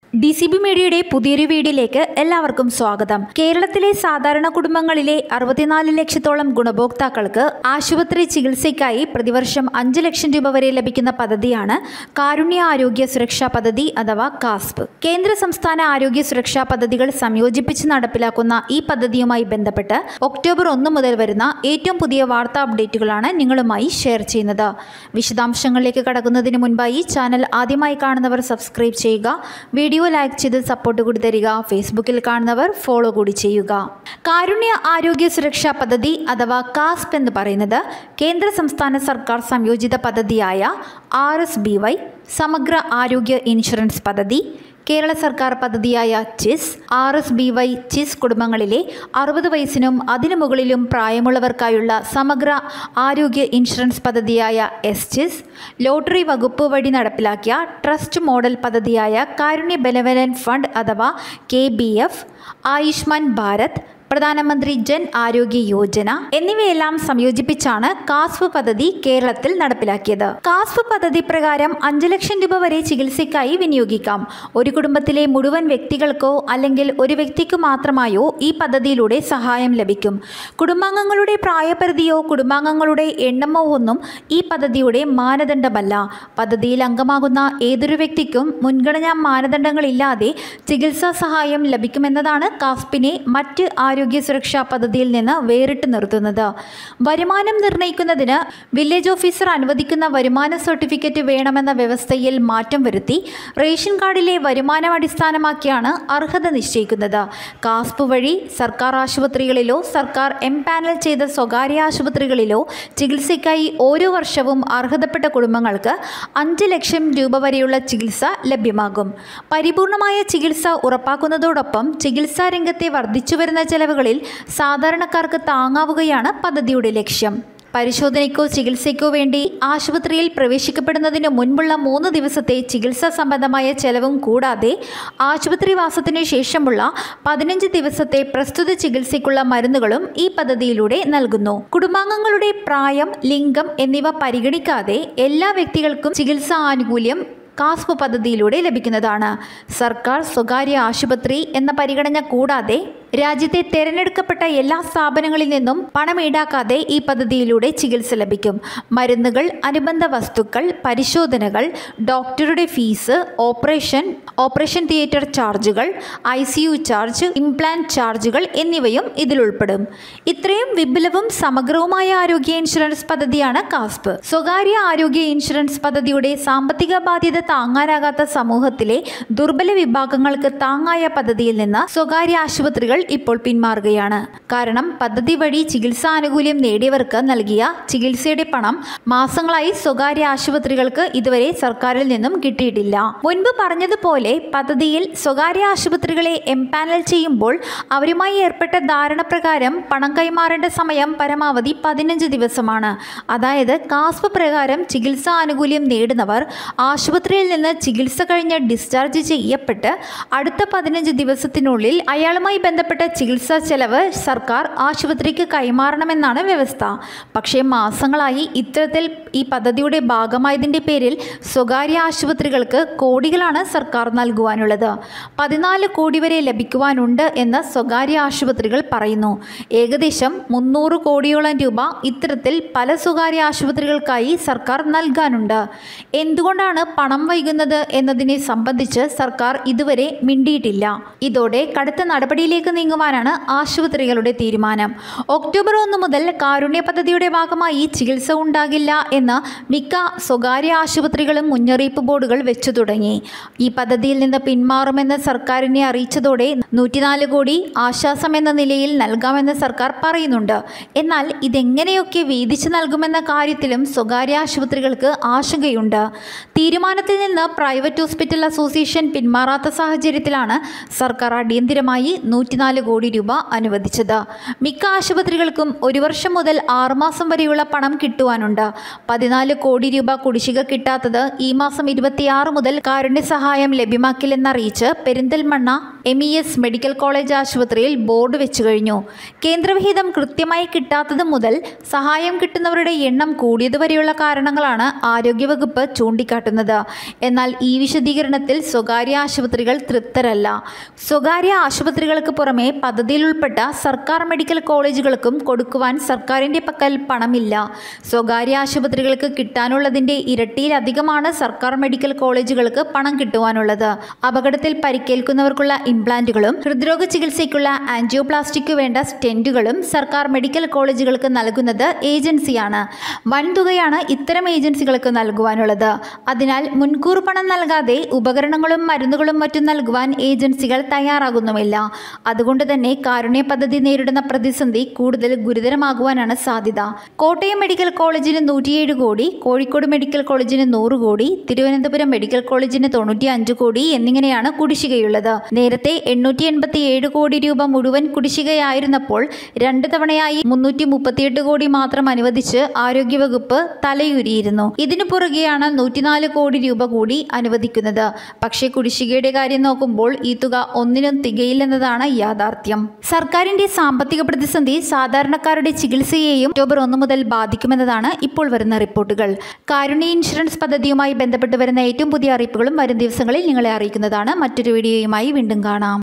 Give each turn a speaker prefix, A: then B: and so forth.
A: D C B മീഡിയയുടെ പുതിയൊരു വീഡിയോയിലേക്ക് എല്ലാവർക്കും സ്വാഗതം കേരളത്തിലെ സാധാരണ കുടുംബങ്ങളിലെ അറുപത്തിനാല് ലക്ഷത്തോളം ഗുണഭോക്താക്കൾക്ക് ആശുപത്രി ചികിത്സയ്ക്കായി പ്രതിവർഷം അഞ്ച് ലക്ഷം രൂപ വരെ ലഭിക്കുന്ന പദ്ധതിയാണ് കാരുണ്യ ആരോഗ്യ സുരക്ഷാ പദ്ധതി അഥവാ കാസ്പ് കേന്ദ്ര സംസ്ഥാന ആരോഗ്യ സുരക്ഷാ പദ്ധതികൾ സംയോജിപ്പിച്ച് നടപ്പിലാക്കുന്ന ഈ പദ്ധതിയുമായി ബന്ധപ്പെട്ട് ഒക്ടോബർ ഒന്ന് മുതൽ വരുന്ന ഏറ്റവും പുതിയ വാർത്താ അപ്ഡേറ്റുകളാണ് നിങ്ങളുമായി ഷെയർ ചെയ്യുന്നത് വിശദാംശങ്ങളിലേക്ക് കടക്കുന്നതിന് മുൻപായി ചാനൽ ആദ്യമായി കാണുന്നവർ സബ്സ്ക്രൈബ് ചെയ്യുക വീഡിയോ ലൈക്ക് ചെയ്ത് സപ്പോർട്ട് കൂടി തരിക ഫേസ്ബുക്കിൽ കാണുന്നവർ ഫോളോ കൂടി ചെയ്യുക കാരുണ്യ ആരോഗ്യ സുരക്ഷാ പദ്ധതി അഥവാ കാസ്പ് എന്ന് പറയുന്നത് കേന്ദ്ര സംസ്ഥാന സർക്കാർ സംയോജിത പദ്ധതിയായ ആർ എസ് ബി വൈ സമഗ്ര ആരോഗ്യ ഇൻഷുറൻസ് പദ്ധതി കേരള സർക്കാർ പദ്ധതിയായ CHIS R S B Y CHIS കുടുംബങ്ങളിലെ അറുപത് വയസ്സിനും അതിനു മുകളിലും പ്രായമുള്ളവർക്കായുള്ള സമഗ്ര ആരോഗ്യ ഇൻഷുറൻസ് പദ്ധതിയായ എസ് ചിസ് ലോട്ടറി വകുപ്പ് വഴി നടപ്പിലാക്കിയ ട്രസ്റ്റ് മോഡൽ പദ്ധതിയായ കാരുണ്യ ബെനവലൻ ഫണ്ട് അഥവാ K B F Ayushman Bharat Pradhan Mantri Jan ആരോഗ്യ യോജന എന്നിവയെല്ലാം സംയോജിപ്പിച്ചാണ് കാസ്പ് പദ്ധതി കേരളത്തിൽ നടപ്പിലാക്കിയത് കാസ്പ് പദ്ധതി പ്രകാരം അഞ്ച് ലക്ഷം രൂപ വരെ ചികിത്സയ്ക്കായി വിനിയോഗിക്കാം ഒരു കുടുംബത്തിലെ മുഴുവൻ വ്യക്തികൾക്കോ അല്ലെങ്കിൽ ഒരു വ്യക്തിക്ക് മാത്രമായോ ഈ പദ്ധതിയിലൂടെ സഹായം ലഭിക്കും കുടുംബാംഗങ്ങളുടെ പ്രായപരിധിയോ കുടുംബാംഗങ്ങളുടെ എണ്ണമോ ഒന്നും ഈ പദ്ധതിയുടെ മാനദണ്ഡമല്ല പദ്ധതിയിൽ അംഗമാകുന്ന ഏതൊരു വ്യക്തിക്കും മുൻഗണനാ മാനദണ്ഡങ്ങളില്ലാതെ ചികിത്സാ സഹായം ലഭിക്കുമെന്നതാണ് കാസ്പിനെ മറ്റ് ആരോഗ്യ സുരക്ഷാ പദ്ധതിയിൽ നിന്ന് വേറിട്ട് നിർത്തുന്നത് വരുമാനം നിർണ്ണയിക്കുന്നതിന് വില്ലേജ് ഓഫീസർ അനുവദിക്കുന്ന വരുമാന സർട്ടിഫിക്കറ്റ് വേണമെന്ന വ്യവസ്ഥയിൽ മാറ്റം വരുത്തി റേഷൻ കാർഡിലെ വരുമാനം അടിസ്ഥാനമാക്കിയാണ് അർഹത നിശ്ചയിക്കുന്നത് കാസ്പ് വഴി സർക്കാർ ആശുപത്രികളിലോ സർക്കാർ എം പാനൽ ചെയ്ത സ്വകാര്യ ആശുപത്രികളിലോ ചികിത്സയ്ക്കായി ഓരോ വർഷവും അർഹതപ്പെട്ട കുടുംബങ്ങൾക്ക് അഞ്ച് ലക്ഷം രൂപ വരെയുള്ള ചികിത്സ ലഭ്യമാകും പരിപൂർണമായ ചികിത്സ ഉറപ്പാക്കുന്നതോടൊപ്പം ചികിത്സാ രംഗത്തെ വർദ്ധിച്ചുവരുന്ന ചെലവുകളിൽ സാധാരണക്കാർക്ക് താങ്ങാവുകയാണ് പദ്ധതിയുടെ ലക്ഷ്യം പരിശോധനയ്ക്കോ ചികിത്സയ്ക്കോ വേണ്ടി ആശുപത്രിയിൽ പ്രവേശിക്കപ്പെടുന്നതിന് മുൻപുള്ള മൂന്ന് ദിവസത്തെ ചികിത്സാ സംബന്ധമായ ചെലവും കൂടാതെ ആശുപത്രിവാസത്തിനു ശേഷമുള്ള പതിനഞ്ച് ദിവസത്തെ പ്രസ്തുത ചികിത്സയ്ക്കുള്ള മരുന്നുകളും ഈ പദ്ധതിയിലൂടെ നൽകുന്നു കുടുംബാംഗങ്ങളുടെ പ്രായം ലിംഗം എന്നിവ പരിഗണിക്കാതെ എല്ലാ വ്യക്തികൾക്കും ചികിത്സാ ആനുകൂല്യം കാസ്പ് പദ്ധതിയിലൂടെ ലഭിക്കുന്നതാണ് സർക്കാർ സ്വകാര്യ ആശുപത്രി എന്ന പരിഗണന കൂടാതെ രാജ്യത്തെ തിരഞ്ഞെടുക്കപ്പെട്ട എല്ലാ സ്ഥാപനങ്ങളിൽ നിന്നും പണം ഈടാക്കാതെ ഈ പദ്ധതിയിലൂടെ ചികിത്സ ലഭിക്കും മരുന്നുകൾ അനുബന്ധ വസ്തുക്കൾ പരിശോധനകൾ ഡോക്ടറുടെ ഫീസ് ഓപ്പറേഷൻ ഓപ്പറേഷൻ തിയേറ്റർ ചാർജുകൾ I C U charge implant ചാർജുകൾ എന്നിവയും ഇതിൽ ഉൾപ്പെടും ഇത്രയും വിപുലവും സമഗ്രവുമായ ആരോഗ്യ ഇൻഷുറൻസ് പദ്ധതിയാണ് കാസ്പ് സ്വകാര്യ ആരോഗ്യ ഇൻഷുറൻസ് പദ്ധതിയുടെ സാമ്പത്തിക ബാധ്യത താങ്ങാനാകാത്ത സമൂഹത്തിലെ ദുർബല വിഭാഗങ്ങൾക്ക് താങ്ങായ പദ്ധതിയിൽ നിന്ന് സ്വകാര്യ ആശുപത്രികൾ ഇപ്പോൾ പിന്മാറുകയാണ് കാരണം പദ്ധതി വഴി ചികിത്സാ ആനുകൂല്യം നേടിയവർക്ക് നൽകിയ ചികിത്സയുടെ പണം മാസങ്ങളായി സ്വകാര്യ ആശുപത്രികൾക്ക് ഇതുവരെ സർക്കാരിൽ നിന്നും കിട്ടിയിട്ടില്ല മുൻപ് പറഞ്ഞതുപോലെ പദ്ധതിയിൽ സ്വകാര്യ ആശുപത്രികളെ എംപാനൽ ചെയ്യുമ്പോൾ അവരുമായി ഏർപ്പെട്ട ധാരണ പ്രകാരം പണം കൈമാറേണ്ട സമയം പരമാവധി പതിനഞ്ച് ദിവസമാണ് അതായത് കാസ്പ് പ്രകാരം ചികിത്സാ ആനുകൂല്യം നേടുന്നവർ ആശുപത്രിയിൽ നിന്ന് ചികിത്സ കഴിഞ്ഞ് ഡിസ്ചാർജ് ചെയ്യപ്പെട്ട് അടുത്ത പതിനഞ്ച് ദിവസത്തിനുള്ളിൽ അയാളുമായി ബന്ധപ്പെട്ട ചികിത്സാ ചെലവ് സർക്കാർ ആശുപത്രിക്ക് കൈമാറണമെന്നാണ് വ്യവസ്ഥ പക്ഷേ മാസങ്ങളായി ഇത്തരത്തിൽ ഈ പദ്ധതിയുടെ ഭാഗമായതിൻ്റെ പേരിൽ സ്വകാര്യ ആശുപത്രികൾക്ക് കോടികളാണ് സർക്കാർ നൽകുവാനുള്ളത് പതിനാല് കോടി വരെ ലഭിക്കുവാനുണ്ട് എന്ന് സ്വകാര്യ ആശുപത്രികൾ പറയുന്നു ഏകദേശം മുന്നൂറ് കോടിയോളം രൂപ ഇത്തരത്തിൽ പല സ്വകാര്യ ആശുപത്രികൾക്കായി സർക്കാർ നൽകാനുണ്ട് എന്തുകൊണ്ടാണ് പണം വൈകുന്നത് എന്നതിനെ സംബന്ധിച്ച് സർക്കാർ ഇതുവരെ മിണ്ടിയിട്ടില്ല ഇതോടെ കടുത്ത നടപടിയിലേക്ക് നീങ്ങുവാനാണ് ആശുപത്രികളുടെ തീരുമാനം ഒക്ടോബർ ഒന്ന് മുതൽ കാരുണ്യ പദ്ധതിയുടെ ഭാഗമായി ചികിത്സ ഉണ്ടാകില്ല എന്ന് മിക്ക സ്വകാര്യ ആശുപത്രികളും മുന്നറിയിപ്പ് ബോർഡുകൾ വെച്ചു തുടങ്ങി ഈ പദ്ധതിയിൽ നിന്ന് പിന്മാറുമെന്ന് സർക്കാരിനെ അറിയിച്ചതോടെ നൂറ്റിനാല് കോടി ആശ്വാസം എന്ന നിലയിൽ നൽകാമെന്ന് സർക്കാർ പറയുന്നുണ്ട് എന്നാൽ ഇതെങ്ങനെയൊക്കെ വീതിച്ചു നൽകുമെന്ന കാര്യത്തിലും സ്വകാര്യ ആശുപത്രികൾക്ക് ആശങ്കയുണ്ട് തീരുമാനത്തിൽ നിന്ന് പ്രൈവറ്റ് ഹോസ്പിറ്റൽ അസോസിയേഷൻ പിന്മാറാത്ത സാഹചര്യത്തിലാണ് സർക്കാർ അടിയന്തിരമായി നൂറ്റിനാല് നൂറ്റിനാല് കോടി രൂപ അനുവദിച്ചത് മിക്ക ആശുപത്രികൾക്കും ഒരു വർഷം മുതൽ ആറുമാസം വരെയുള്ള പണം കിട്ടുവാനുണ്ട് പതിനാല് കോടി രൂപ കുടിശ്ശിക കിട്ടാത്തത് ഈ മാസം ഇരുപത്തിയാറ് മുതൽ കാരുണ്യ സഹായം ലഭ്യമാക്കില്ലെന്നറിയിച്ച് Perinthalmanna M E S medical college ആശുപത്രിയിൽ ബോർഡ് വെച്ചു കഴിഞ്ഞു കേന്ദ്രവിഹിതം കൃത്യമായി കിട്ടാത്തത് മുതൽ സഹായം കിട്ടുന്നവരുടെ എണ്ണം കൂടിയത് വരെയുള്ള കാരണങ്ങളാണ് ആരോഗ്യവകുപ്പ് ചൂണ്ടിക്കാട്ടുന്നത് എന്നാൽ ഈ വിശദീകരണത്തിൽ സ്വകാര്യ ആശുപത്രികൾ തൃപ്തരല്ല സ്വകാര്യ ആശുപത്രികൾക്ക് പുറമെ പദ്ധതിയിൽ ഉൾപ്പെട്ട സർക്കാർ മെഡിക്കൽ കോളേജുകൾക്കും കൊടുക്കുവാൻ സർക്കാരിൻ്റെ പക്കൽ പണമില്ല സ്വകാര്യ ആശുപത്രികൾക്ക് കിട്ടാനുള്ളതിൻ്റെ ഇരട്ടിയിലധികമാണ് സർക്കാർ മെഡിക്കൽ കോളേജുകൾക്ക് പണം കിട്ടുവാനുള്ളത് അപകടത്തിൽ പരിക്കേൽക്കുന്നവർക്കുള്ള ഇംപ്ലാന്റുകളും ഹൃദ്രോഗ ചികിത്സയ്ക്കുള്ള ആൻജിയോപ്ലാസ്റ്റിക്കു വേണ്ട സ്റ്റെന്റുകളും സർക്കാർ മെഡിക്കൽ കോളേജുകൾക്ക് നൽകുന്നത് ഏജൻസിയാണ് വൻതുകയാണ് ഇത്തരം ഏജൻസികൾക്ക് നൽകുവാനുള്ളത് അതിനാൽ മുൻകൂർ പണം നൽകാതെ ഉപകരണങ്ങളും മരുന്നുകളും മറ്റും നൽകുവാൻ ഏജൻസികൾ തയ്യാറാകുന്നുമില്ല അതുകൊണ്ട് തന്നെ കാരുണ്യ പദ്ധതി നേരിടുന്ന പ്രതിസന്ധി കൂടുതൽ ഗുരുതരമാകുവാനാണ് സാധ്യത കോട്ടയം മെഡിക്കൽ കോളേജിന് നൂറ്റിയേഴ് കോടി കോഴിക്കോട് മെഡിക്കൽ കോളേജിന് നൂറ് കോടി തിരുവനന്തപുരം മെഡിക്കൽ കോളേജിന് തൊണ്ണൂറ്റി അഞ്ച് കോടി എന്നിങ്ങനെയാണ് കുടിശ്ശികയുള്ളത് നേരത്തെ എണ്ണൂറ്റി എൺപത്തി ഏഴ് കോടി രൂപ മുഴുവൻ കുടിശ്ശികയായിരുന്നപ്പോൾ രണ്ട് തവണയായി മുന്നൂറ്റി മുപ്പത്തിയെട്ട് കോടി മാത്രം അനുവദിച്ച് ആരോഗ്യവകുപ്പ് തലയുരിയിരുന്നു ഇതിനു പുറകെയാണ് നൂറ്റിനാല് കോടി രൂപ കൂടി അനുവദിക്കുന്നത് പക്ഷേ കുടിശ്ശികയുടെ കാര്യം നോക്കുമ്പോൾ ഈ തുക ഒന്നിനും തികയില്ലെന്നതാണ് യാഥാർത്ഥ്യം സർക്കാരിന്റെ സാമ്പത്തിക പ്രതിസന്ധി സാധാരണക്കാരുടെ ചികിത്സയെയും ഒക്ടോബർ ഒന്ന് മുതൽ ബാധിക്കുമെന്നതാണ് ഇപ്പോൾ വരുന്ന റിപ്പോർട്ടുകൾ കാരുണ്യ ഇൻഷുറൻസ് പദ്ധതിയുമായി ബന്ധപ്പെട്ട് വരുന്ന ഏറ്റവും പുതിയ അറിയിപ്പുകളും വരും ദിവസങ്ങളിൽ നിങ്ങളെ അറിയിക്കുന്നതാണ് മറ്റൊരു വീഡിയോയുമായി വീണ്ടും കാണാം